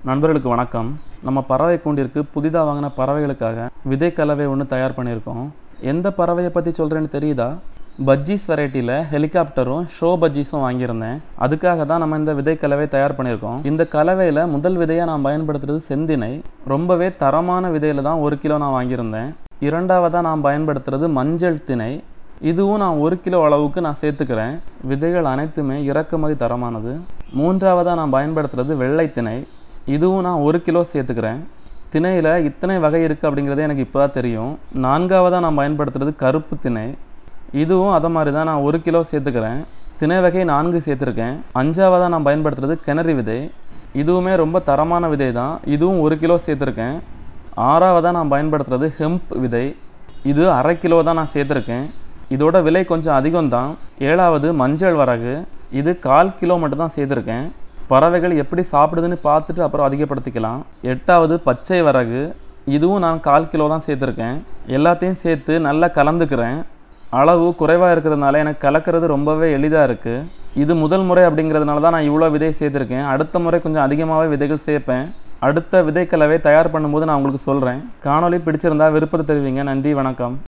நண்பர்களுக்கு வணக்கம் நம்ம பறவை கூண்டிற்கு புதிதாக வாங்கின பறவைகளுக்காக விதை கலவை ஒன்று தயார் பண்ணியிருக்கோம் எந்த பறவையை பற்றி சொல்கிறேன்னு தெரியுதா பஜ்ஜீஸ் வெரைட்டியில் ஹெலிகாப்டரும் ஷோ பஜ்ஜீஸும் வாங்கியிருந்தேன் அதுக்காக தான் நம்ம இந்த விதை கலவை தயார் பண்ணியிருக்கோம் இந்த கலவையில் முதல் விதையாக நான் பயன்படுத்துறது செந்தினை ரொம்பவே தரமான விதையில் தான் ஒரு கிலோ நான் வாங்கியிருந்தேன் இரண்டாவதாக நான் பயன்படுத்துறது மஞ்சள் திணை இதுவும் நான் ஒரு கிலோ அளவுக்கு நான் சேர்த்துக்கிறேன் விதைகள் அனைத்துமே இறக்குமதி தரமானது மூன்றாவதாக நான் பயன்படுத்துறது வெள்ளை திணை இதுவும் நான் ஒரு கிலோ சேர்த்துக்கிறேன் திணையில் இத்தனை வகை இருக்குது அப்படிங்கிறதே எனக்கு இப்போ தான் தெரியும் நான்காவதாக நான் பயன்படுத்துறது கருப்பு திணை இதுவும் அதை மாதிரி தான் நான் ஒரு கிலோ சேர்த்துக்கிறேன் திணை வகை நான்கு சேர்த்துருக்கேன் அஞ்சாவதாக நான் பயன்படுத்துறது கிணறு விதை இதுவுமே ரொம்ப தரமான விதை தான் இதுவும் ஒரு கிலோ சேர்த்துருக்கேன் ஆறாவதாக நான் பயன்படுத்துறது ஹெம்ப் விதை இது அரை கிலோ தான் நான் சேர்த்துருக்கேன் இதோட விலை கொஞ்சம் அதிகம்தான் ஏழாவது மஞ்சள் வரகு இது கால் கிலோ மட்டும் தான் சேர்த்துருக்கேன் பறவைகள் எப்படி சாப்பிடுதுன்னு பார்த்துட்டு அப்புறம் அதிகப்படுத்திக்கலாம் எட்டாவது பச்சை வரகு இதுவும் நான் கால் கிலோ தான் சேர்த்துருக்கேன் எல்லாத்தையும் சேர்த்து நல்லா கலந்துக்கிறேன் அளவு குறைவாக இருக்கிறதுனால எனக்கு கலக்கிறது ரொம்பவே எளிதாக இருக்குது இது முதல் முறை அப்படிங்கிறதுனால தான் நான் இவ்வளோ விதை சேர்த்துருக்கேன் அடுத்த முறை கொஞ்சம் அதிகமாகவே விதைகள் சேர்ப்பேன் அடுத்த விதைக்கலவை தயார் பண்ணும்போது நான் உங்களுக்கு சொல்கிறேன் காணொளி பிடிச்சிருந்தா விருப்பத்தை தெரிவிங்க நன்றி வணக்கம்